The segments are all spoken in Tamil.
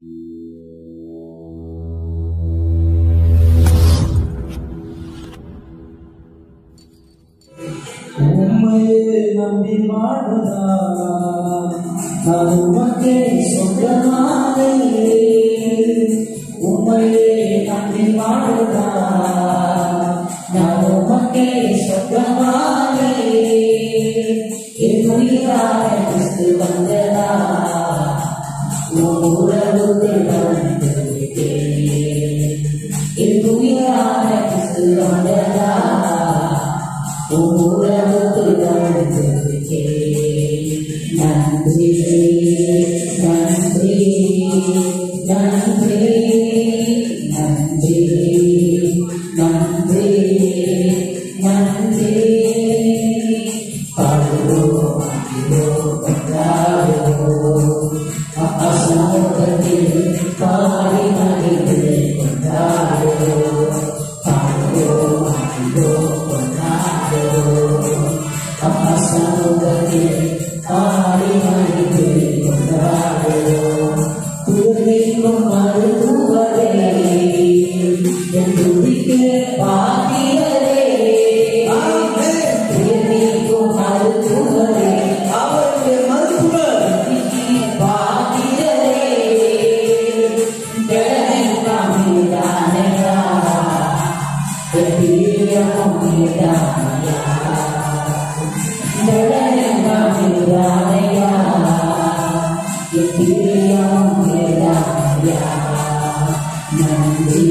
உம்மையே நம்பி வாழ்வதால் நான் உமக்கே சொந்தமானே உம்மையே நம்பி வாழ்வதால் நான் உமக்கே சொந்தமானே என் உயிராக கிறிஸ்து வந்ததா உன் உறவுகள் வந்திருக்கேன் என் உயிராக கிறிஸ்து வந்ததா நன்றி நன்றி நன்றி நன்றி நன்றி நன்றி பாடுவோம் அசமூகத்தில் பாடி மகிழ்ந்து கொண்டாடுவோம் பாடுவோம் கொண்டாடுவோம் அசமூகத்தில் பாடி மகிழ்ந்து கொண்டாடுவோம் துதிக்கும் மருத்துவரே என் துதிக்க பாக்கியரே துதிக்கும் மருத்துவரே அவருடைய மருத்துவர் பாக்கியரே ஜெயம் காமிதானயா பிரியமும் நீதானயா ஜெயம் காமிதானயா பிரியமும் நீதானயா நன்றி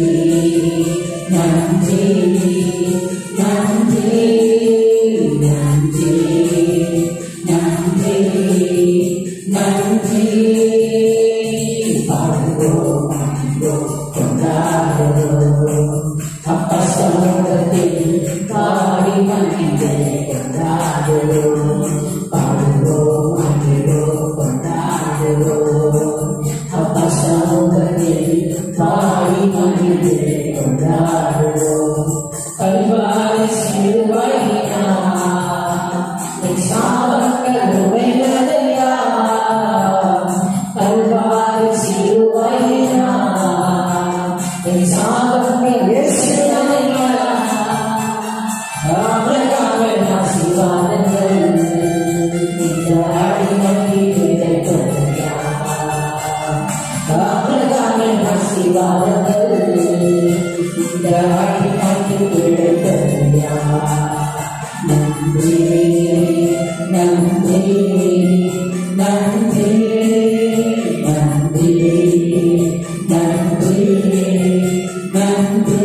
நன்றி நன்றி நன்றி நன்றி நன்றி பாடுவோம் பாடுவோம் கொண்டாடுவோம் அப்பா சமூகத்தில் பாடி மகிழ்ந்து கொண்டாடுவோம் பாடுவோம் பாடுவோம் கொண்டாடுவோம் அப்பா சமூகத்தில் பாடி மகிழ்ந்து கொண்டாடுவோம் கல்வாரி சிறுவையா சாவங்கள் உடையதையா கல்வாரி சிறுவையா சாவங்கள் இயேசுவையா ஆபிரகாமின் ஆசீர்வாதங்கள் இந்த அடிமைக்கு கிடைத்ததையா ஆபிரகாமின் ஆசீர்வாதங்கள் இந்த அடிமைக்கு கிடைத்ததையா நன்றி நன்றி நன்றி நன்றி நன்றி நன்றி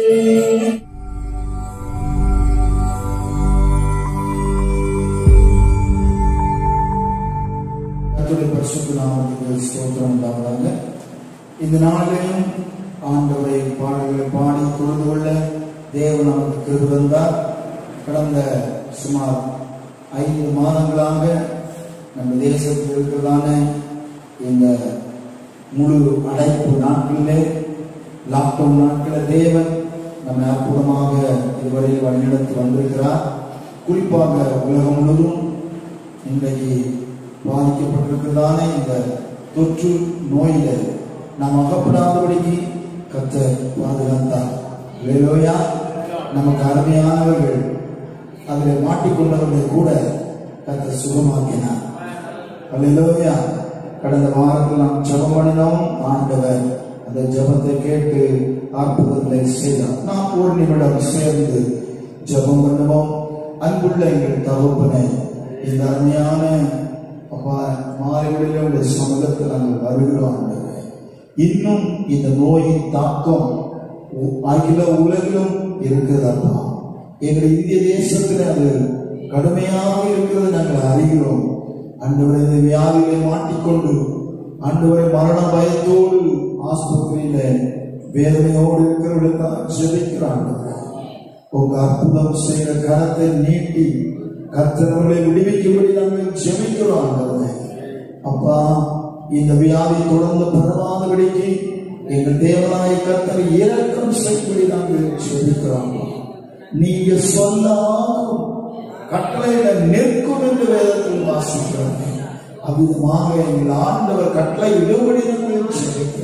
கர்த்தருடைய பரிசுத்த நாமத்துக்கு ஸ்தோத்திரம் உண்டாவதாக இந்த நாளிலும் ஆண்டவரை பாடல்களை பாடி தொழுது கொள்ள தேவன் நமக்கு கிருபை தந்தார் கடந்த சுமார் ஐந்து மாதங்களாக நம்ம தேசத்தில் இருக்கிறதான இந்த முழு அடைப்பு நாட்களிலே லாக்டவுன் நாட்களில் தேவன் நம்மை அற்புதமாக இதுவரை வழிநடத்தி வந்திருக்கிறார் குறிப்பாக உலகம் முழுவதும் இன்றைக்கு பாதிக்கப்பட்டிருக்கிறதான இந்த தொற்று நோயில நாம் அகப்படாதபடிக்கு கர்த்தர் பாதுகாத்தார் வேலோயா நமக்கு அருமையானவர்கள் அதில் மாட்டிக்கொண்டவர்களை கூட கர்த்தர் சுகமாக்கினார் அல்லேலூயா கடந்த வாரத்தில் நாம் ஜெபம் பண்ணினோம் ஆண்டவர் அந்த ஜெபத்தை கேட்டு அற்புதங்களை செய்தார் நாம் ஒரு நிமிடம் சேர்ந்து ஜெபம் பண்ணுவோம் அன்புள்ள எங்கள் தகப்பனை இந்த அருமையான அப்பா மாலைகளில் உள்ள சமூகத்தில் நாங்கள் வருகிறோம் ஆண்டவரே. இன்னும் இந்த நோயின் தாக்கம் உ- அகில உலகிலும் இருக்கிறதப்பா எங்கள் இந்திய தேசத்தில் அது கடுமையாக இருக்கிறது நாங்கள் அறிகிறோம் அன்றுவரை இந்த வியாதிகளை மாட்டிக்கொண்டு அன்றுவரை மரண பயத்தோடு ஆஸ்பத்திரியில வேதனையோடு இருக்கிறவர்களுக்காக ஜெபிக்கிறாங்க உங்க அற்புதம் செய்கிற கரத்தை நீட்டி கர்த்தர்களை விடுவிக்கும்படி நாங்கள் ஜெபிக்கிறோம் ஆண்டவரே அப்பா இந்த வியாதி தொடர்ந்து பரவாதபடிக்கு எங்கள் தேவனாய கர்த்தர் இறக்கம் செய்யும்படி நாங்கள் ஜெபிக்கிறோம் நீங்க சொல்லாமல் கட்டளையில நிற்கும் என்று வேதத்தில் வாசிக்கிறோம் அவ்விதமாக எங்கள் ஆண்டவர் கட்டளை இடும்படி நாங்கள் ஜெபிக்கிறோம்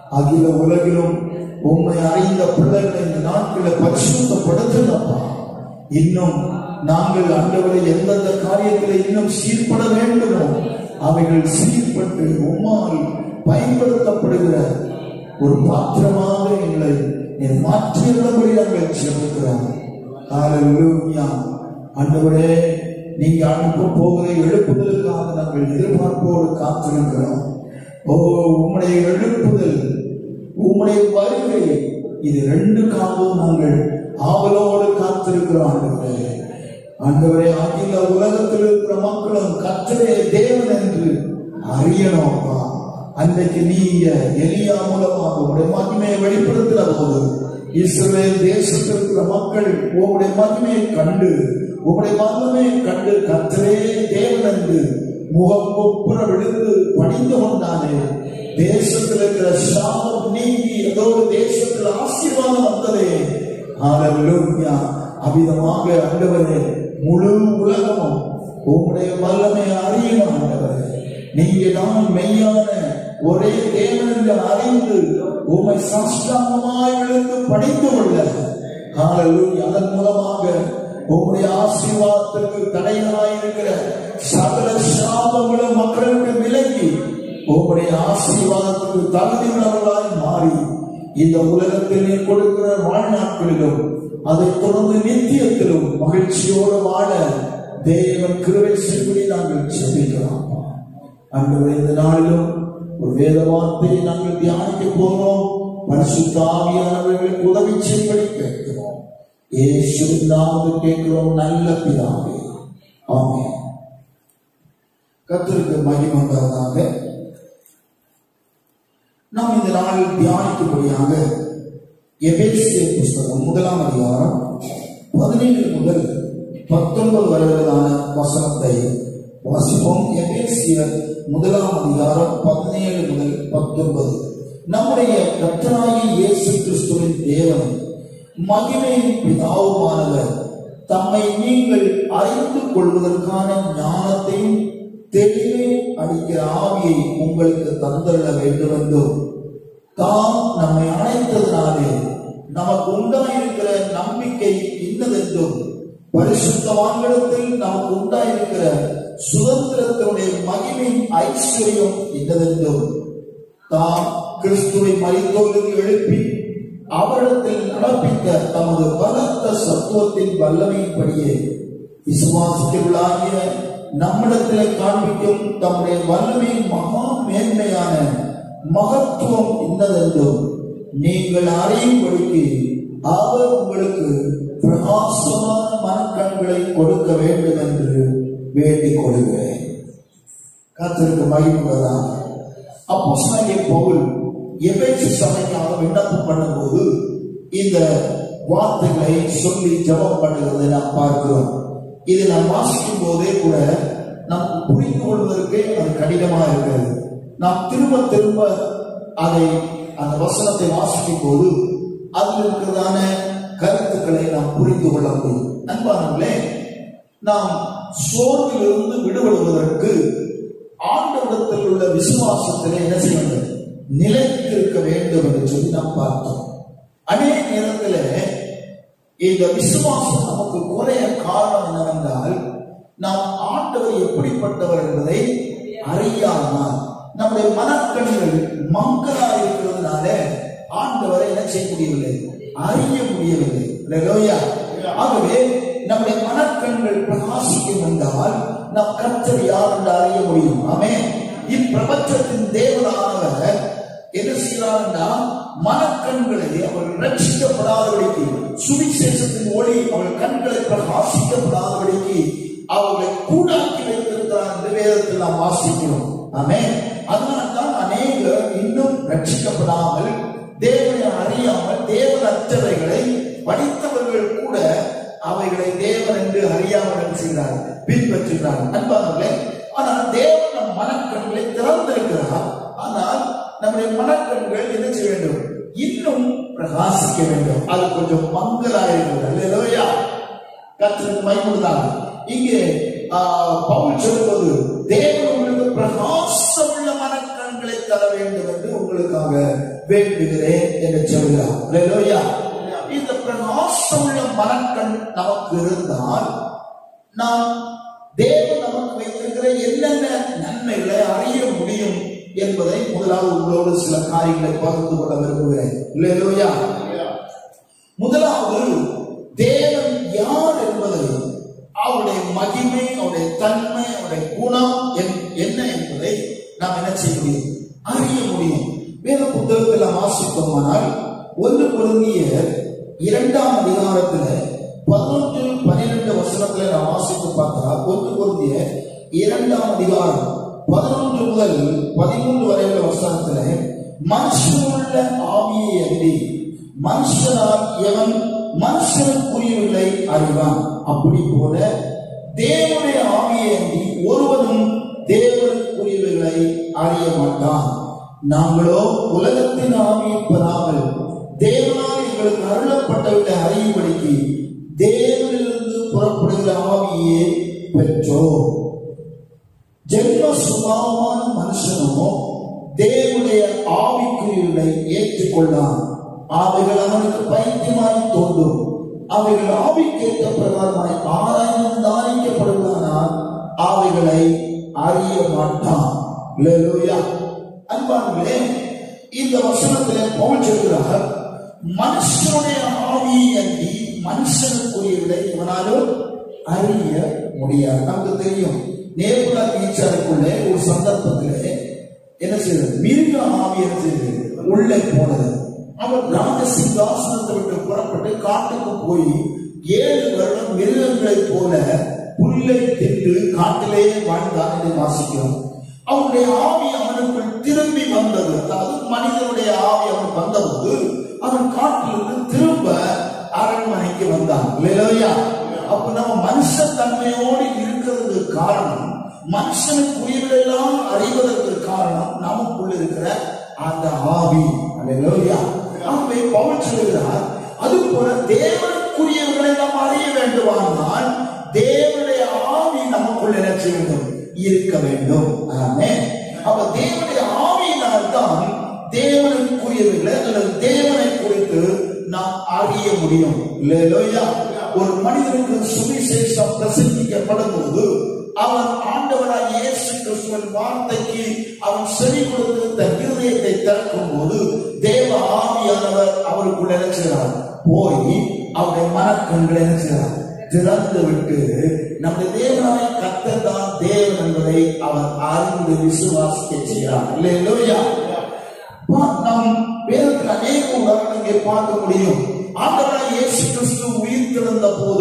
அகில உலகிலும் உண்மை அறிந்த பிள்ளைகளை இந்த நாட்களை பரிசுத்தப்படுத்துங்கப்பா இன்னும் நாங்கள் ஆண்டவரை எந்தெந்த காரியத்தில் இன்னும் சீர்பட வேண்டுமோ அவைகள் சீர்பட்டு உம்மால் பயன்படுத்தப்படுகிற ஒரு பாத்திரமாக எங்களை என் மாற்றியுள்ளபடி நாங்கள் செலுத்துகிறோம் ஹalleluya ஆண்டவரே நீங்க அனுப்ப போகிற எழுப்புதலுக்காக நாங்கள் எதிர்பார்ப்போடு காத்திருக்கிறோம் ஓ உம்முடைய எழுப்புதல் உம்முடைய வருகை இது ரெண்டுக்காகவும் நாங்கள் ஆவலோடு காத்திருக்கிறோம் ஆண்டவரே ஆண்டவரே அகில உலகத்தில் இருக்கிற மக்களும் கத்தரே தேவன் என்று அறியணும் அப்பா அன்றைக்கு நீங்க எலியா மூலமாக உங்களுடைய மகிமையை வெளிப்படுத்துற போது இஸ்ரவேல் தேசத்தில் இருக்கிற மக்கள் உங்களுடைய மகிமையை கண்டு உங்களுடைய மகிமையை கண்டு கத்தரே தேவன் என்று முகம் ஒப்புற விழுந்து பணிந்து கொண்டானே தேசத்தில் இருக்கிற சாபம் நீங்கி ஏதோ ஒரு தேசத்தில் ஆசீர்வாதம் வந்ததே ஹalleluya அபிதமாக ஆண்டவரே முழு உலகமும் உம்முடைய வல்லமை அறியணும் ஆண்டவரே நீங்க தான் மெய்யான ஒரே தேவன் என்று அறிந்து உம்மை சாஷ்டாங்கமாய் விழுந்து படித்து கொள்ள ஹalleluya அதன் மூலமாக உம்முடைய ஆசீர்வாதத்திற்கு தடைகளாய் இருக்கிற சகல சாபங்களும் மக்களுக்கு விலகி உம்முடைய ஆசீர்வாதத்துக்கு தகுதி உள்ளவர்களாய் மாறி இந்த உலகத்தில் நீ கொடுக்கிற வாழ்நாட்களிலும் அதைத் தொடர்ந்து நித்தியத்திலும் மகிழ்ச்சியோடு வாழ தேவன் கிருவை செய்வதை நாங்கள் செபிக்கிறோம் அன்று இந்த நாளிலும் ஒரு வேத வார்த்தையை நாங்கள் தியானிக்க போகிறோம் பரிசுத்த ஆவியானவர்களுக்கு உதவி செய்வதை கேட்கிறோம் இயேசுவின் நாமத்தில் கேட்கிறோம் நல்ல பிதாவே ஆமென் கர்த்தருக்கு மகிமை உண்டாவதாக நாம் இந்த நாளில் தியானிக்கும்படியாக எபேசியர் புஸ்தகம் முதலாம் அதிகாரம் பதினேழு முதல் பத்தொன்பது வரையிலான வசனத்தை வாசிப்போம் எபேசியர் முதலாம் அதிகாரம் பதினேழு முதல் பத்தொன்பது நம்முடைய கர்த்தராகிய இயேசு கிறிஸ்துவின் தேவன் மகிமையின் பிதாவுமானவர் தம்மை நீங்கள் அறிந்து கொள்வதற்கான ஞானத்தையும் தெளிவே அளிக்கிற ஆவியை உங்களுக்கு தந்தருள வேண்டும் என்றும் தாம் நம்மை அழைத்ததினாலே நமக்கு உண்டாயிருக்கிற நம்பிக்கை இன்னதென்றும் பரிசுத்தவான்களிடத்தில் நமக்கு உண்டாயிருக்கிற சுதந்திரத்தினுடைய மகிமையின் ஐஸ்வர்யம் இன்னதென்றும் தாம் கிறிஸ்துவை மறித்தோருக்கு எழுப்பி அவரிடத்தில் நடப்பித்த தமது பலத்த சத்துவத்தின் வல்லமையின்படியே விசுவாசிக்கலாகிய நம்மிடத்திலே காண்பிக்கும் தம்முடைய வல்லமையின் மகா மேன்மையான மகத்துவம் இன்னதென்றும் நீங்கள் அறியும்படிக்கு அவர் உங்களுக்கு பிரகாசமான மனக்கண்களை கொடுக்க வேண்டும் என்று வேண்டிக் கொள்கிறேன் கர்த்தருக்கு மகிழ்வதாக அப்போஸ்தலனாகிய பவுல் எபேசு சபைக்காக விண்ணப்பம் பண்ணும்போது இந்த வார்த்தைகளை சொல்லி ஜெபம் பண்ணுகிறதை நாம் பார்க்கிறோம் இதை நாம் வாசிக்கும் போதே கூட நாம் புரிந்து கொள்வதற்கே அது கடினமா இருக்கிறது நாம் திரும்ப திரும்ப அதை அந்த வசனத்தை வாசிக்கும் போது அதில் இருக்கிறதான கருத்துக்களை நாம் புரிந்து கொள்ள முடியும் அன்பானங்களே நாம் சோர்விலிருந்து விடுபடுவதற்கு ஆண்டவரிடத்தில் உள்ள விசுவாசத்திலே என்ன செய்ய வேண்டும் நிலைத்திருக்க வேண்டும் என்று சொல்லி நாம் பார்த்தோம் அநேக நேரத்தில் இந்த விசுவாசம் நமக்கு குறைய காரணம் என்னவென்றால் நாம் ஆண்டவர் எப்படிப்பட்டவர் என்பதை அறியாமல் நம்முடைய மனக்கண்கள் மங்களா இருக்கிறதுனால ஆண்டவரை என்ன செய்ய முடியவில்லை அறிய முடியவில்லை அல்லேலூயா. ஆகவே நம்முடைய மனக்கண்கள் பிரகாசிக்கும் என்றால் நம் கர்த்தர் யார் என்று அறிய முடியும் ஆமே இப்பிரபஞ்சத்தின் தேவனானவர் என்ன செய்கிறார்னா மனக்கண்களை அவர்கள் ரட்சிக்கப்படாதபடிக்கு சுவிசேஷத்தின் ஒளி அவர்கள் கண்களை பிரகாசிக்கப்படாதபடிக்கு அவர்களை கூடாக்கி வைத்திருக்கிறார் என்று வேதத்தில் நாம் வாசிக்கிறோம் ஆமே அதனால்தான் அநேகர் இன்னும் ரட்சிக்கப்படாமல் தேவனை அறியாமல் தேவன் அற்றவைகளை படித்தவர்கள் கூட அவைகளை தேவன் என்று அறியாமல் என்ன செய்கிறார் பின்பற்றுகிறார் அன்பானவர்களே ஆனால் தேவன் நம் மனக்கண்களை திறந்திருக்கிறார் ஆனால் நம்முடைய மனக்கண்கள் என்ன செய்ய வேண்டும் இன்னும் பிரகாசிக்க வேண்டும் அது கொஞ்சம் மங்களாயிருக்கிறது அல்லையா கத்திற்கு மைமுடுதாக இங்கே ஆ, பவுல் சொல்வது தேவன் உங்களுக்கு பிரகாசமுள்ள மனக்கண்களை தர வேண்டும் என்று உங்களுக்காக வேண்டுகிறேன் என்று சொல்கிறார் அல்லேலூயா. இந்த பிரகாசமுள்ள மனக்கண் நமக்கு இருந்தால் நாம் தேவன் நமக்கு வைத்திருக்கிற என்னென்ன நன்மைகளை அறிய முடியும் என்பதை முதலாவது உங்களோடு சில காரியங்களை பகிர்ந்து கொள்ள விரும்புகிறேன் இல்லையா முதலாவது தேவன் யார் என்பதை அவருடைய மகிமை அவருடைய தன்மை அவருடைய குணம் என்- என்ன என்பதை நாம் என்ன செய்ய முடியும் அறிய முடியும் வேத புத்தகத்தில் நாம் வாசித்தோமானால் ஒன்று பொருந்திய இரண்டாம் அதிகாரத்துல பதினொன்று பன்னிரெண்டு வசனத்துல நாம் வாசித்து பார்த்தால் ஒன்று பொருந்திய இரண்டாம் அதிகாரம் பதினொன்று முதல் பதிமூன்று வரையுள்ள வசனத்துல மனுஷனுள்ள ஆவியை அன்றி மனுஷனால் எவன் மனுஷனுக்குரியவில்லை அறிவான் அப்படி போல தேவனுடைய ஆவியை அன்றி ஒருவனும் தேவனுக்குரியவர்களை அறிய மாட்டான் நாங்களோ உலகத்தின் ஆவியை பெறாமல் தேவனால் எங்களுக்கு அருளப்பட்டவர்களை அறியும்படிக்கு தேவனிலிருந்து புறப்படுகிற ஆவியே பெற்றோம் ஜென்ம சுபாவமான மனுஷனோ தேவனுடைய ஆவிக்குரியவர்களை ஏற்றுக்கொள்ளான் அவைகள் அவனுக்கு பைத்தியமாய் தோன்றும் அவைகள் ஆவிக்கேற்ற பிரகாரமாய் ஆராய்ந்து தானிக்கப்படுவதானால் அவைகளை அறிய மாட்டான் அல்லேலூயா. அன்பானவர்களே இந்த வசனத்திலே பவுல் சொல்கிறார் மனுஷனுடைய ஆவியை அன்றி மனுஷனுக்குரியவர்களை இவனாலும் அறிய முடியாது நமக்கு தெரியும் நேபுலா நீச்சாருக்குள்ளே ஒரு சந்தர்ப்பத்திலே என்ன செய்தது மிருக ஆவி என்ன செய்தது உள்ளே போனது அவர் ராஜ சிங்காசனத்தை விட்டு புறப்பட்டு காட்டுக்கு போய் ஏழு வருடம் மிருகங்களைப் போல புல்லை தின்று காட்டிலே வாழ்ந்தார் என்று வாசிக்கிறோம் அவனுடைய ஆவி அவனுக்குள் திரும்பி வந்தது அதாவது மனிதனுடைய ஆவி அவன் வந்தபோது அவன் காட்டிலிருந்து திரும்ப அரண்மனைக்கு வந்தான் இல்லையா அப்ப நம்ம மனுஷ தன்மையோடு இருக்கிறதுக்கு காரணம் மனுஷனுக்குரியவர்களெல்லாம் அறிவதற்கு காரணம் நமக்குள்ள இருக்கிற அந்த ஆவி அல்லேலூயா ஆகவே பவுல் சொல்கிறார் அது போல தேவனுக்குரியவர்களை நாம் அறிய வேண்டுமானால் தேவனுடைய ஆவி நமக்குள்ள என்ன செய்ய வேண்டும் இருக்க வேண்டும் ஆமென் அப்ப தேவனுடைய ஆவியினால் தான் தேவனுக்குரியவர்களை அல்லது தேவனை குறித்து நாம் அறிய முடியும் இல்லையா ஒரு மனிதனுக்கு சுவிசேஷம் பிரசங்கிக்கப்படும் போது அவன் ஆண்டவராய் இயேசு கிறிஸ்துவின் வார்த்தைக்கு அவன் செவி கொடுத்து தன் இருதயத்தை திறக்கும் போது தேவ ஆவியானவர் அவருக்குள்ள நினைச்சார் போய் அவருடைய மனக்கண்களை நினைச்சார் திறந்து விட்டு நம்முடைய தேவனாய கத்தர் தான் தேவன் என்பதை அவர் அறிந்து விசுவாசிக்க செய்கிறார் இல்லையா நாம் வேதத்தில் அநேக உதாரணங்களை பார்க்க முடியும் ஆண்டவராய் இயேசு கிறிஸ்து உயிர் திறந்த போது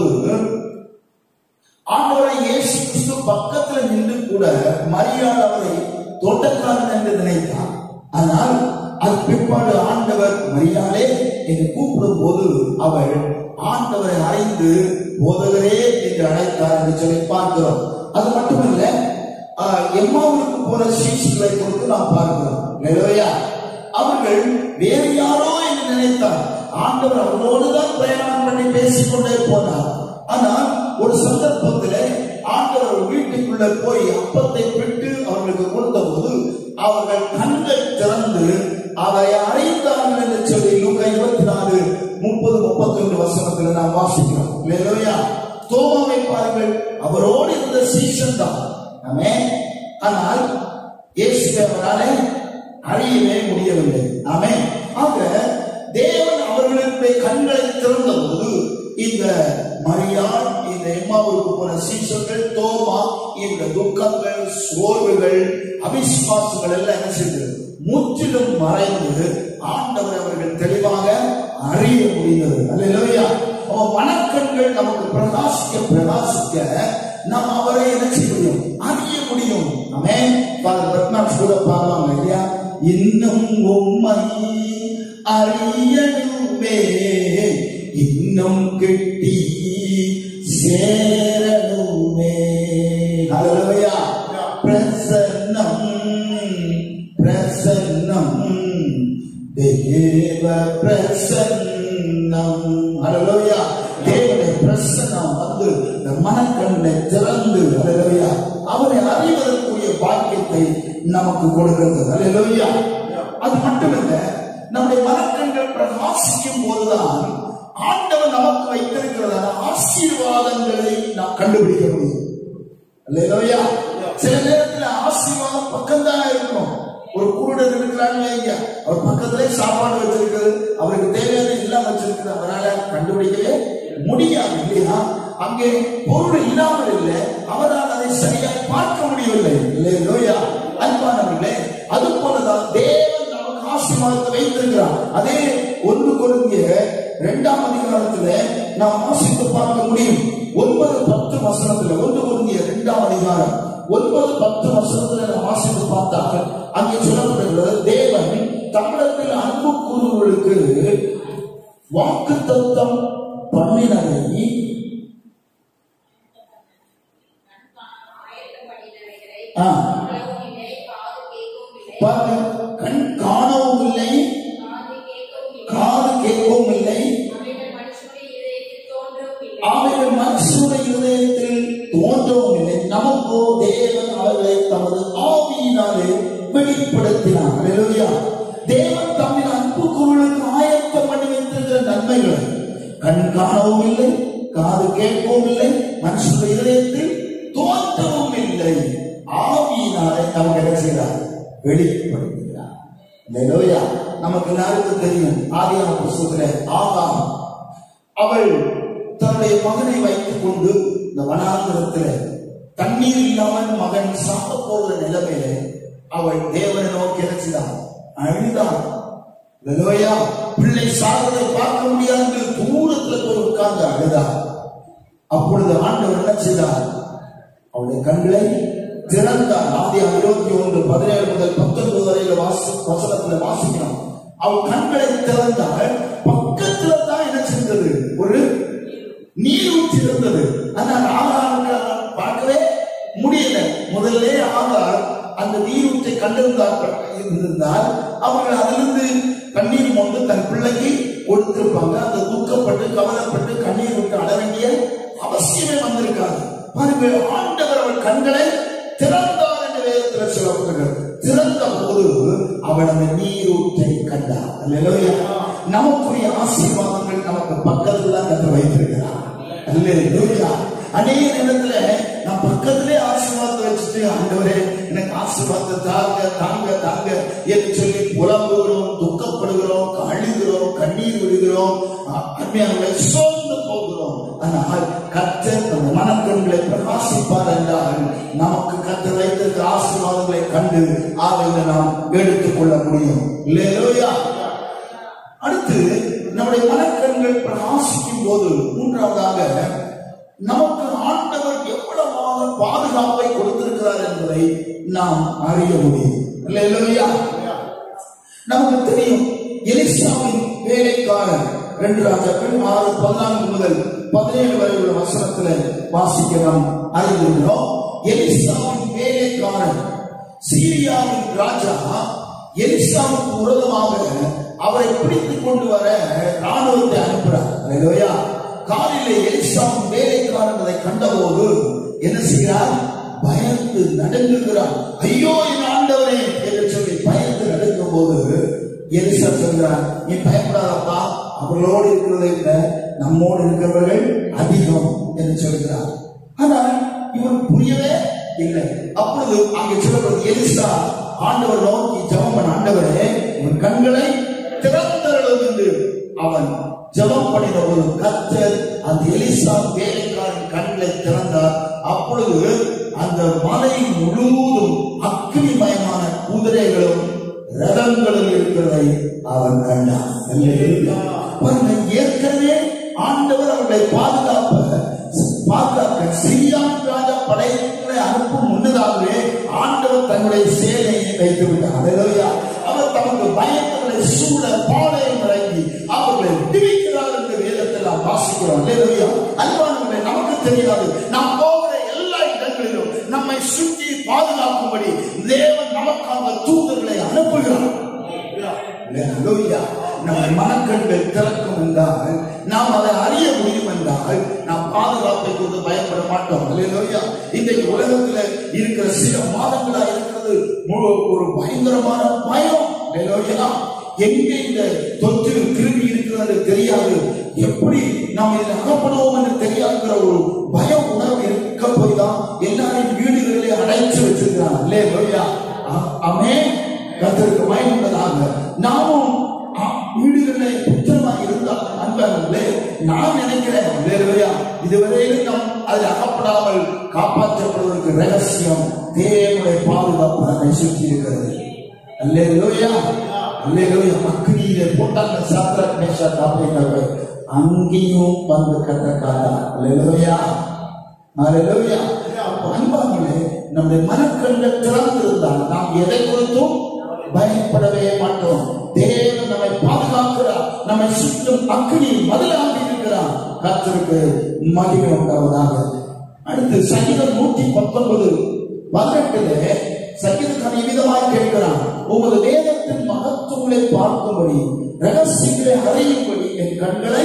ஆண்டவராய் இயேசு கிறிஸ்து பக்கத்துல நின்று கூட மரியாதை அவரை தோட்டக்காரன் என்று நினைத்தார் ஆனால் அது பிற்பாடு ஆண்டவர் மரியாதை என்று கூப்பிடும் போது அவள் ஆண்டவரை அறிந்து போதகரே என்று அழைத்தார் என்று சொல்லி பார்க்கிறோம் அது மட்டுமல்ல ஆஹ், எம்மாவுக்கு போற சீசுகளை கொடுத்து நாம் பார்க்கிறோம் நிலவையா அவர்கள் வேறு யாரோ என்று நினைத்தார் ஆண்டவர் அவரோடு தான் பிரயாணம் பண்ணி பேசிக்கொண்டே போனார் ஆனால் ஒரு சந்தர்ப்பத்திலே ஆண்டவர் ஒரு வீட்டுக்குள்ள போய் அப்பத்தை விட்டு அவர்களுக்கு கொடுத்த போது அவர்கள் கண்கள் திறந்து அவரை அறிந்தார்கள் என்று சொல்லி லூக்கா இருபத்தி நாலு முப்பது முப்பத்தி ஒன்று வசனத்துல நாம் வாசிக்கிறோம் இல்லையா தோமாவை பாருங்கள் அவரோடு இருந்த சீசன் தான் ஆமே ஆனால் இயேசுவை அவராலே அறியவே முடியவில்லை ஆமே ஆக தேவன் அவர்களுடைய கண்களை திறந்த போது இந்த மரியாள் இந்த எம்மாவுக்கு போன சீசர்கள் தோமா இந்த துக்கங்கள் சோர்வுகள் அவிஸ்வாசங்கள் எல்லாம் என்ன செய்தது முற்றிலும் மறைந்து ஆண்டவர் அவர்கள் தெளிவாக அறிய முடிந்தது அல்லையா அவன் மனக்கண்கள் நமக்கு பிரகாசிக்க பிரகாசிக்க நாம் அவரை என்ன செய்ய முடியும் அறிய முடியும் ஆமே ஃபாதர் பத்மநாத் கூட பாடுவாங்க இல்லையா இன்னும் உம்மை அறியணுமே இன்னும் கிட்டி சேரணுமே ஹalleluya பிரசன்னம் பிரசன்னம் தேவ பிரசன்னம் ஹalleluya தேவனுடைய பிரசன்னம் வந்து இந்த மனக்கண்ணை திறந்து ஹalleluya அவரை அறிவதற்குரிய பாக்கியத்தை நமக்கு கொடுக்கிறது அல்லேலூயா அது மட்டுமல்ல நம்முடைய மனக்கண்கள் பிரகாசிக்கும் போதுதான் ஆண்டவர் நமக்கு வைத்திருக்கிறதான ஆசீர்வாதங்களை நாம் கண்டுபிடிக்க முடியும் அல்லேலூயா சில நேரத்துல ஆசீர்வாதம் பக்கம்தான் இருக்கும் ஒரு குருடர் இருக்கிறாங்க வைங்க அவர் பக்கத்திலே சாப்பாடு வச்சிருக்கிறது அவருக்கு தேவையான எல்லாம் வச்சிருக்கிறது அவரால கண்டுபிடிக்கவே முடியாது இல்லையா அங்கே பொருள் இல்லாமல் இல்லை அவரால் அதை சரியாக பார்க்க முடியவில்லை இல்லையா அன்பானவர்களே அது போலதான் தேவன் நமக்கு ஆசீர்வாதத்தை வைத்திருக்கிறார் அதே ஒன்று கொள்கிய இரண்டாம் அதிகாரத்துல நாம் வாசித்து பார்க்க முடியும் ஒன்பது பத்து வசனத்துல ஒன்று கொள்கிய இரண்டாம் அதிகாரம் ஒன்பது பத்து வசனத்துல நாம் வாசித்து பார்த்தால் அங்கே சொல்லப்படுகிறது தேவன் தமிழத்தில் அன்பு கூறுவர்களுக்கு வாக்கு தத்தம் பண்ணினதை ஆ, பாருங்க கண் காணவும் இல்லை காது கேட்கவும் இல்லை அவைகள் மனுஷனுடைய இருதயத்தில் தோன்றவும் இல்லை நமக்கோ தேவன் அவர்களை தமது ஆவியினாலே வெளிப்படுத்தினார் அல்லேலூயா தேவன் தம்மின் அன்பு குரலுக்கு ஆயத்தம் பண்ணி வைத்திருக்கிற நன்மைகள் கண் காணவும் இல்லை காது கேட்கவும் இல்லை மனுஷனுடைய இருதயத்தில் தோன்றவும் இல்லை ஆவியினாலே நமக்கு என்ன செய்கிறார் வெளிப்படுத்துகிறார் அல்லேலூயா நமக்கு எல்லாருக்கும் தெரியும் ஆதியான புஸ்தகத்திலே ஆகாம் அவள் தன்னுடைய மகனை வைத்துக் கொண்டு இந்த வனாந்திரத்தில் தண்ணீர் இல்லாமல் மகன் சாப்பிட போகிற நிலைமையில அவள் தேவனை நோக்கி இறைச்சினாள் அழுதாள் லலோயா பிள்ளை சாகிறதை பார்க்க முடியாது என்று தூரத்துல போய் உட்கார்ந்து அழுதாள் அப்பொழுது ஆண்டவர் என்ன செய்தார் அவளுடைய கண்களை திறந்தார் ஆதி இருபத்தி ஒன்று பதினேழு முதல் பத்தொன்பது வரையில வாசி வசனத்துல வாசிக்கிறோம் அவள் கண்களை திறந்தால் பக்கத்துல தான் என்ன செஞ்சது ஒரு நீர் ஊற்றி இருந்தது ஆனால் ஆகாருக்கு பார்க்கவே முடியல முதல்ல ஆகார் அந்த நீர் ஊற்றை கண்டிருந்தார் இருந்திருந்தால் அவர்கள் அதிலிருந்து கண்ணீர் கொண்டு தன் பிள்ளைக்கு கொடுத்திருப்பாங்க அந்த துக்கப்பட்டு கவலைப்பட்டு கண்ணீர் விட்டு அட வேண்டிய அவசியமே வந்திருக்காது பாருங்கள் ஆண்டவர் அவள் கண்களை திறந்தார் என்று வேதத்தில் சொல்லப்படுகிறது திறந்த போது அவள் அந்த நீரூற்றை கண்டார் அல்லேலூயா நமக்குரிய ஆசீர்வாதங்கள் நமக்கு பக்கத்துல தான் கற்று வைத்திருக்கிறார் அல்லேலூயா அநேக நேரத்துல நான் பக்கத்திலே ஆசீர்வாதத்தை வச்சுட்டு ஆண்டவரே எனக்கு ஆசீர்வாதத்தை தாங்க தாங்க தாங்க என்று சொல்லி புலம்புகிறோம் துக்கப்படுகிறோம் அழுகிறோம் கண்ணீர் விடுகிறோம் அருமையாக சோர்ந்து போகிறோம் ஆனால் கர்த்தர் அந்த மனக்கண்களை பிரகாசிப்பார் என்றால் நமக்கு கர்த்தர் வைத்திருக்கிற ஆசீர்வாதங்களை கண்டு அவைகளை நாம் எடுத்துக் கொள்ள முடியும் இல்லையா அடுத்து நம்முடைய மனக்கண்கள் பிரகாசிக்கும் போது மூன்றாவதாக நமக்கு ஆண்டவர் எவ்வளவான பாதுகாப்பை கொடுத்திருக்கிறார் என்பதை நாம் அறிய முடியும் இல்லையா நமக்கு தெரியும் எலிசாவின் வேலைக்காரன் ரெண்டு ராஜாக்கள் ஆறு பதினான்கு முதல் பதினேழு வரை உள்ள வசனத்துல வாசிக்க நாம் அறிந்திருக்கிறோம் எலிசாவின் வேலைக்காரன் சீரியாவின் ராஜா எலிசாவுக்கு விரோதமாக அவரை பிடித்துக் கொண்டு வர ராணுவத்தை அனுப்புறார் அல்லேலூயா காலிலே எலிசாவின் வேலைக்காரன் அதை கண்டபோது என்ன செய்கிறார் பயந்து நடுங்குகிறார் ஐயோ என் ஆண்டவரே என்று சொல்லி பயந்து நடுங்கும் போது எலிசா சொல்கிறார் நீ பயப்படாதப்பா அவர்களோடு இருக்கிறதை விட நம்மோடு இருக்கிறவர்கள் அதிகம் என்று சொல்கிறார் ஆனால் இவன் புரியவே இல்லை அப்பொழுது அங்கே சொல்லப்படுது எலிசா ஆண்டவர் நோக்கி ஜெபம் பண்ண ஆண்டவரே இவன் கண்களை திறந்தருளும் என்று அவன் ஜெபம் பண்ணின போது கர்த்தர் அந்த எலிசா வேலைக்காரன் கண்களை திறந்தார் அப்பொழுது அந்த மலை முழுவதும் அக்னிமயமான குதிரைகளும் ரதங்களும் இருக்கிறதை அவன் கண்டான் அல்லேலூயா. பாருங்க, ஏற்கனவே ஆண்டவர் அவர்களை பாதுகாப்ப பாதுகாக்க சிரியான் ராஜா படைகளை அனுப்பும் முன்னதாகவே ஆண்டவர் தன்னுடைய சேனையை வைத்து விட்டார் அல்லேலூயா. அவர் தமக்கு பயந்தவர்களை சூட பாளையம் இறங்கி அவர்களை விடுவிக்கிறார் என்று வேதத்தில் நாம் வாசிக்கிறோம் அல்லேலூயா. அன்பானவர்களே நமக்கு தெரியாது நாம் போகிற எல்லா இடங்களிலும் நம்மை சுற்றி பாதுகாக்கும்படி தேவன் நமக்காக தூதர்களை அனுப்புகிறார் Hallelujah. நம்ம மனக்கண்கள் திறக்கும் என்றால் நாம் அதை அறிய முடியும் என்றால் நாம் பாதுகாப்பை கொண்டு பயப்பட மாட்டோம் அல்லேலூயா இன்றைக்கு உலகத்துல இருக்கிற சில மாதங்களா இருக்கிறது முழு ஒரு பயங்கரமான பயம் அல்லேலூயா எங்கே இந்த தொற்று கிருமி இருக்கிறது தெரியாது எப்படி நாம் இதில் அகப்படுவோம் என்று தெரியாதுங்கிற ஒரு பய உணர்வு இருக்க போய் தான் எல்லாரையும் வீடுகளிலே அடைச்சு வச்சிருக்கிறான் அல்லேலூயா அமே கத்தருக்கு பயனுள்ளதாக நாமும் அ- வீடுகளிலே புத்திரமாக இருந்தால் அன்பர்களே நான் நினைக்கிறேன் அல்லேலூயா இதுவரையிலும் நாம் அதில் அகப்படாமல் காப்பாற்றப்படுவதற்கு ரகசியம் தேவனுடைய பாதுகாப்பு நம்மை சுற்றி இருக்கிறது அல்லேலூயா அல்லேலூயா அக்னியிலே போட்டாங்க சாத்ராக் மேஷாக் ஆபேத்நேகோ அங்கேயும் வந்து கத்தக்காதா அல்லேலூயா அல்லேலூயா அப்ப அன்பார்களே நம்முடைய மனக்கண்கள் திறந்திருந்தால் நாம் எதை குறித்தும் பயப்படவே மாட்டோம் தேவன் நம்மை பாதுகாக்கிறார் நம்மை சுற்றும் அக்னி மதிலாக இருக்கிறார் கர்த்தருக்கு மகிமை உண்டாவதாக அடுத்து சங்கீதம் நூற்றி பத்தொன்பது பதினெட்டுல சங்கீதக்காரன் இவ்விதமாய் கேட்கிறான் உமது வேதத்தின் மகத்துவங்களை பார்க்கும்படி ரகசியங்களை அறியும்படி என் கண்களை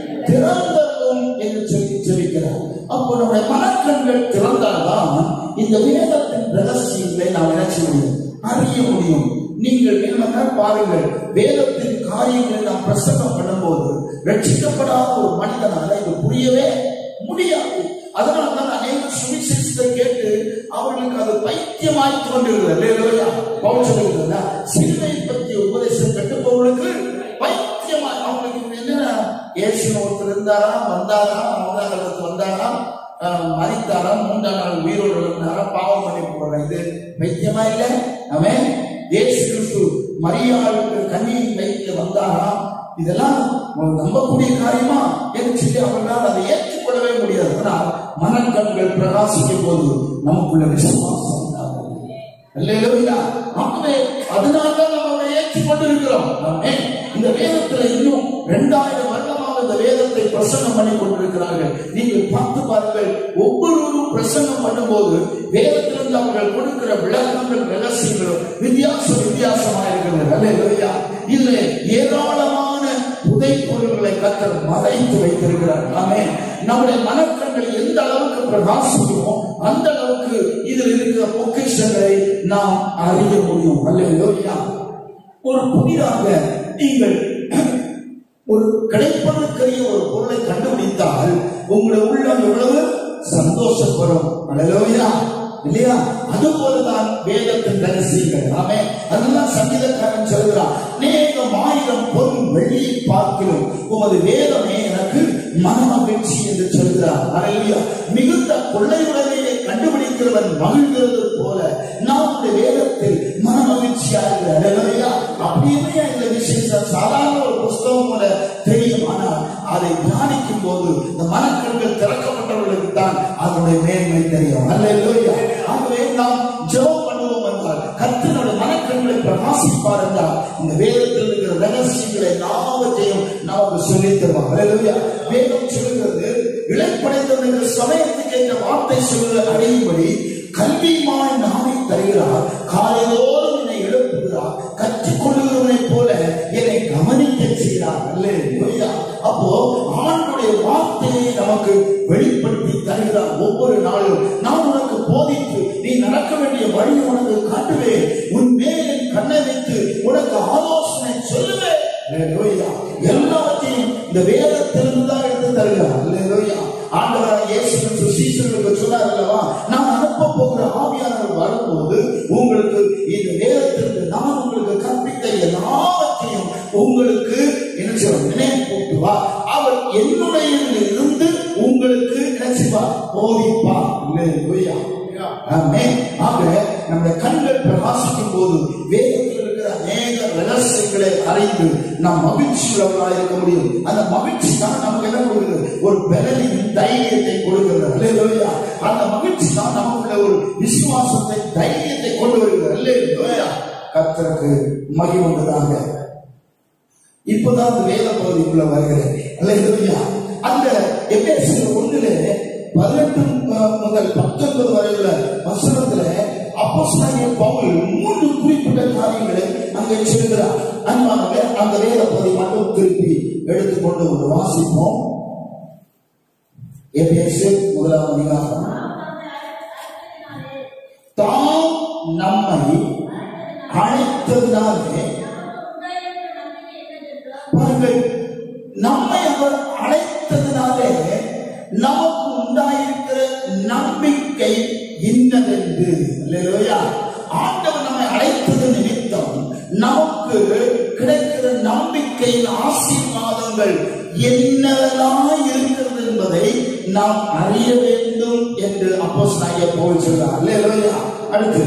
திறந்தரும் என்று சொல்லி ஜெபிக்கிறார் அப்போ நம்முடைய மனக்கண்கள் திறந்தால்தான் இந்த வேதத்தின் ரகசியங்களை நாம் நினைச்ச முடியும் அறிய முடியும் நீங்கள் என்ன பாருங்கள் வேதத்தின் காரியங்களை நாம் பிரசங்கம் பண்ணும்போது ரட்சிக்கப்படாத ஒரு மனிதனால இது புரியவே முடியாது அதனால தான் அநேக சுவிசேஷத்தை கேட்டு அவர்களுக்கு அது பைத்தியமாய் தோன்றுகிறது இல்லையா பவுல் சொல்லுகிறதா சிலுவை பற்றிய உபதேசம் கட்டுப்பவர்களுக்கு பைத்தியமாய் அவங்களுக்கு என்ன இயேசு ஒருத்தர் இருந்தாரா வந்தாரா மூன்றாம் காலத்து வந்தாரா ஆஹ், மரித்தாரா மூன்றாம் நாள் உயிரோடு இருந்தாரா பாவம் பண்ணி போடுற இது பைத்தியமா இல்லை அவன் இயேசு கிறிஸ்து மரியாளுக்கு கண்ணியின் வயிற்றில் வந்தாரா இதெல்லாம் ஒரு நம்பக்கூடிய காரியமா என்று சொல்லி அவர்களால் அதை ஏற்றுக்கொள்ளவே முடியாது ஆனால் மனக்கண்கள் பிரகாசிக்கும் போது நமக்குள்ள விசுவாசம் உண்டாகும். அல்லேலூயா. ஆகவே அதனால்தான் நாம் அவரை ஏற்றுக் கொண்டிருக்கிறோம் ஆமென். இந்த வேதத்துல இன்னும் இரண்டாயிரம் வருடமாக இந்த வேதத்தை பிரசங்கம் பண்ணி கொண்டிருக்கிறார்கள் நீங்கள் பார்த்து பாருங்கள் ஒவ்வொருவரும் பிரசங்கம் பண்ணும்போது வேதத்திலிருந்து அவர்கள் கொடுக்கிற விளக்கங்கள் ரகசியங்களும் வித்தியாசம் வித்தியாசமாக இருக்கிறது அல்லேலூயா. இதுல ஏராளமான புதை பொருள்களை கத்தர் மறைத்து வைத்திருக்கிறார் ஆமே நம்முடைய மனக்கண்கள் எந்த அளவுக்கு பிரகாசிக்குமோ அந்த அளவுக்கு இதில் இருக்கிற பொக்கிஷங்களை நாம் அறிய முடியும் அல்லேலூயா ஒரு புதிதாக நீங்கள் ஒரு கிடைப்பதற்குரிய ஒரு பொருளை கண்டுபிடித்தால் உங்களுடைய உள்ளம் எவ்வளவு சந்தோஷப்படும் அல்லேலூயா இல்லையா அது போலதான் வேதத்தின் ரகசியங்கள் ஆமே அதுதான் சங்கீதக்காரன் சொல்கிறான் அநேகம் ஆயிரம் பொருள் வெள்ளியை பார்க்கிறோம் உமது வேதமே எனக்கு மனமகிழ்ச்சி என்று சொல்கிறார் அல்லேலூயா மிகுந்த கொள்ளையுடனே கண்டுபிடிக்கிறவன் மகிழ்கிறது போல நம்முடைய வேதத்தில் மனமகிழ்ச்சியாக அல்லேலூயா அப்படியே இந்த விசேஷம் சாதாரண ஒரு புஸ்தகம் போல தெரியும் ஆனால் அதை தியானிக்கும் போது இந்த மனக்கண்கள் திறக்கப்பட்டவர்களுக்கு தான் அதனுடைய மேன்மை தெரியும் அல்லேலூயா ஆகவே நாம் ஜெபம் பண்ணுவோம் என்றால் கர்த்தனுடைய மனக்கண்களை பிரகாசிப்பார் என்றால் இந்த வேதத்தில் இருக்கிற ரகசியங்களை எல்லாவற்றையும் நமக்கு சொல்லித் தருவார் அல்லேலூயா வேதம் சொல்லுகிறது இழைப்படைந்தவனுக்கு சமயத்துக்கு ஏற்ற வார்த்தை சொல்ல அடையும்படி கல்வியுமாய் நாமே தருகிறார் காலையோடும் என்னை எழுப்புகிறார் கற்றுக்கொள்ளுகிறவனைப் போல என்னை கவனிக்க செய்கிறார் அல்லேலூயா அப்போ ஆண்டுடைய வார்த்தையை நமக்கு வெளிப்படுத்தி தருகிறார் ஒவ்வொரு நாளும் நான் உனக்கு போதித்து நீ நடக்க வேண்டிய வழி உனக்கு காட்டுவேன் உன் மேல் என் கண்ணை வைத்து உனக்கு ஆலோசனை சொல்லுவேன் அல்லேலூயா. எல்லாவற்றையும் இந்த வேதத்திலிருந்து தான் எடுத்து தருகிறார் அல்லேலூயா. ஆண்டவராக இயேசு கிறிஸ்து சீசர்களுக்கு சொன்னார் அல்லவா நான் அனுப்ப போகிற ஆவியானவர் வரும்போது உங்களுக்கு இந்த வேதத்திற்கு நான் உங்களுக்கு கற்பித்த எல்லாவற்றையும் உங்களுக்கு என்ன சொல்ற நினைப்பூட்டு வா அவர் என்னுடைய இருந்து உங்களுக்கு என்ன செய்வார் போதிப்பார் அல்லேலூயா. ஆமென். ஆக நம்முடைய கண்கள் பிரகாசிக்கும் போது வேதத்தில் இருக்கிற அநேக ரகசியங்களை அறிந்து நாம் மகிழ்ச்சி உள்ளவர்களாக இருக்க முடியும் அந்த மகிழ்ச்சி தான் நமக்கு என்ன கொடுக்கிறது ஒரு பலனையும் தைரியத்தை கொடுக்கிறது அல்லேலூயா அந்த மகிழ்ச்சி தான் நமக்குள்ள ஒரு விசுவாசத்தை தைரியத்தை கொண்டு வருகிறது அல்லேலூயா கர்த்தருக்கு மகிழ்ந்ததாக இப்பதான் அந்த வேத பகுதிக்குள்ள வருகிறேன் அல்லேலூயா அந்த எபேசியர் ஒண்ணுல பதினெட்டு அஹ், முதல் பத்தொன்பது வரையுள்ள வசனத்துல அப்போஸ்தலனாகிய பவுல் மூன்று குறிப்பிட்ட காரியங்களை அங்கே சொல்கிறார் அன்பானவே அந்த வேத பகுதி மட்டும் திருப்பி எடுத்துக்கொண்டு ஒரு வாசிப்போம் எபேசு முதலாம் அதிகாரம் தாம் நம்மை அழைத்ததினாலே பாருங்கள் நம்மை அவர் அழைத்ததினாலே நமக்கு உண்டாயிருக்கிற நம்பிக்கை இன்னதென்று அல்லேலூயா ஆண்டவர் நம்மை அழைத்தது நிமித்தம் நமக்கு கிடைக்கிற நம்பிக்கையின் ஆசீர்வாதங்கள் என்னவெல்லாம் இருக்கிறது என்பதை நாம் அறிய வேண்டும் என்று அப்போஸ் நாய போல் சொல்றார் அல்லேலூயா அடுத்து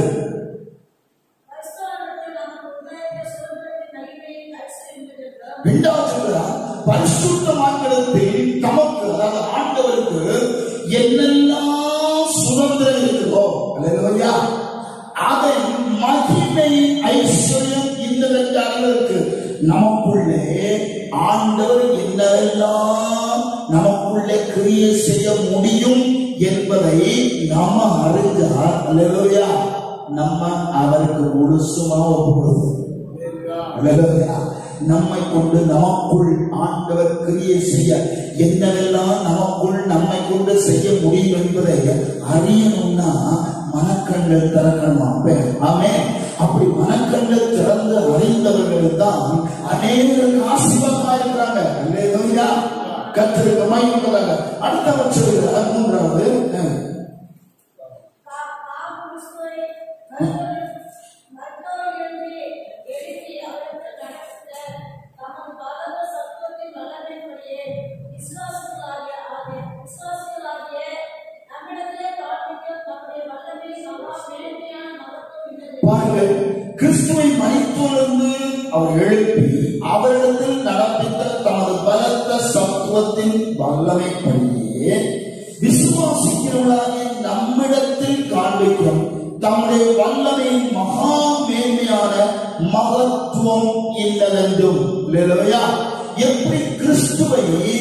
இரண்டாவது சொல்றார் பரிசுத்தமாக்கிடத்தில் தமக்கு அதாவது ஆண்டவருக்கு என்னெல்லாம் சுதந்திரம் இருக்குதோ அல்லேலூயா அதன் மகிமை ஐஸ்வர்யம் இன்னதென்று அறிவதற்கு நமக்குள்ளே ஆண்டவர் என்னவெல்லாம் நமக்குள்ளே கிரியை செய்ய முடியும் என்பதை நாம அறிஞ்சால் அல்லேலூயா நம்ம அவருக்கு முழுசுமா ஒப்புக்கொடுவோம் அல்லேலூயா. நம்மை கொண்டு நமக்குள் ஆண்டவர் கிரியை செய்ய என்னவெல்லாம் நமக்குள் நம்மை கொண்டு செய்ய முடியும் என்பதை அறியணும்னா மனக்கண்கள் திறக்கணுமா ஆமே அப்படி மனக்கண்கள் திறந்து அறிந்தவர்கள் தான் அநேகருக்கு ஆசீர்வாதமா இருக்கிறாங்க அல்லேலூயா கத்திரிக்க மயங்கிறாங்க அடுத்தவர் சொல்கிறார் மூன்றாவது அஹ், பாருங்கள் கிறிஸ்துவை மறித்தோர்ந்து அவர் எழுப்பி அவரிடத்தில் நடப்பித்த தமது பலத்த சத்துவத்தின் வல்லமைப்படியே விசுவாசிக்கிறவர்களாகிய நம்மிடத்தில் காண்பிக்கும் தம்முடைய வல்லமையின் மகா மேன்மையான மகத்துவம் இல்லதென்றும் இல்லையா எப்படி கிறிஸ்துவை